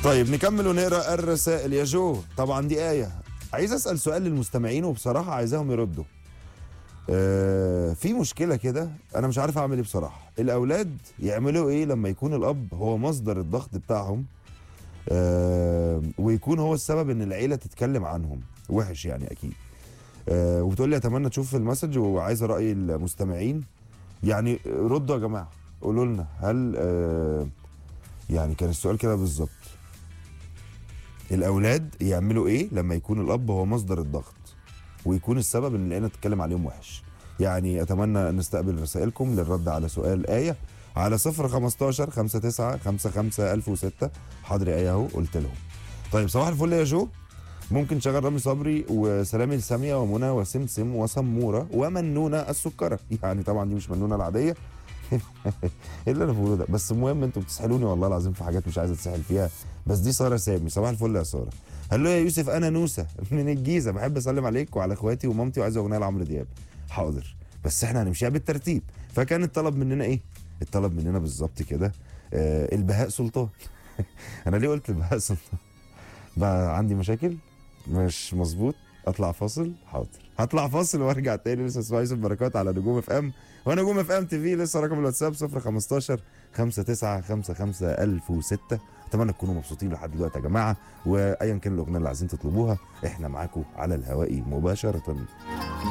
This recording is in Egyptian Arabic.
طيب نكمل ونقرا الرسائل يا جو طبعا دي آية عايز أسأل سؤال للمستمعين وبصراحة عايزاهم يردوا آه في مشكلة كده أنا مش عارف أعمل إيه بصراحة الأولاد يعملوا إيه لما يكون الأب هو مصدر الضغط بتاعهم آه ويكون هو السبب إن العيلة تتكلم عنهم وحش يعني أكيد آه وبتقول لي أتمنى تشوف المسج وعايزة رأي المستمعين يعني ردوا يا جماعة قولوا لنا هل آه يعني كان السؤال كده بالظبط الاولاد يعملوا ايه لما يكون الاب هو مصدر الضغط ويكون السبب ان العيله تتكلم عليهم وحش يعني اتمنى نستقبل رسائلكم للرد على سؤال ايه على 0 15 59 55 1006 حاضر يا ايه اهو قلت لهم طيب صباح الفل يا جو ممكن شغل رامي صبري وسلامي الساميه ومنى وسمسم وسموره ومنونه السكره يعني طبعا دي مش منونه العاديه ايه اللي انا بقوله ده بس المهم انتوا بتسحلوني والله العظيم في حاجات مش عايز اتسحل فيها بس دي ساره سامي صباح الفل يا ساره هلو يا يوسف انا نوسه من الجيزه بحب اسلم عليك وعلى اخواتي ومامتي وعايز اغنيه لعمرو دياب حاضر بس احنا هنمشيها بالترتيب فكان الطلب مننا ايه الطلب مننا بالظبط كده آه البهاء سلطان انا ليه قلت البهاء سلطان بقى عندي مشاكل مش مظبوط اطلع فاصل حاضر هطلع فاصل وارجع تاني لسه اسمع يوسف بركات على نجوم اف ام وانا نجوم اف ام تي في لسه رقم الواتساب 015 59 55 1006 اتمنى تكونوا مبسوطين لحد دلوقتي يا جماعه وايا كان الاغنيه اللي عايزين تطلبوها احنا معاكم على الهواء مباشره